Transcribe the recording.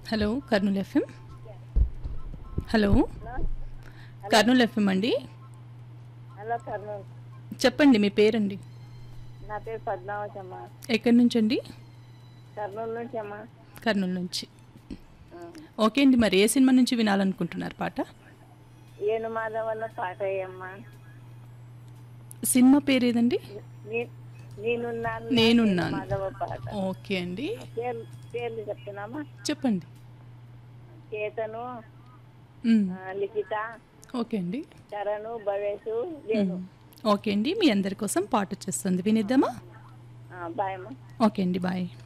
Hello Kurnool FM hello Kurnool FM అండి hello Kurnool చెప్పండి మీ పేరండి నా పేరు పద్మావతి అమ్మ ఎక్కడి నుంచి అండి కర్నూలు నుంచి అమ్మ కర్నూలు నుంచి ఓకే అండి మరి ఏ సినిమా నుంచి వినాలనుకుంటున్నారు పాట ఏను మాధవన్న పాట అయ్యమ్మ సినిమా పేరు ఏదండి నీ- నేనున్నాను నా నేనున్నాను. ఏను మాధవ పాట ఓకే అండి పేర్లు పేర్లు చెప్తున్నామా చెప్పండి చేతను మ్, ఆ, లిఖిత ఓకే అండి చరణు భవేషు వేణు ఓకే అండి మీ అందరి కోసం పాట వచ్చేస్తుంది వినిద్దామా ఆ, బాయ్ అమ్మ ఓకే అండి బాయ్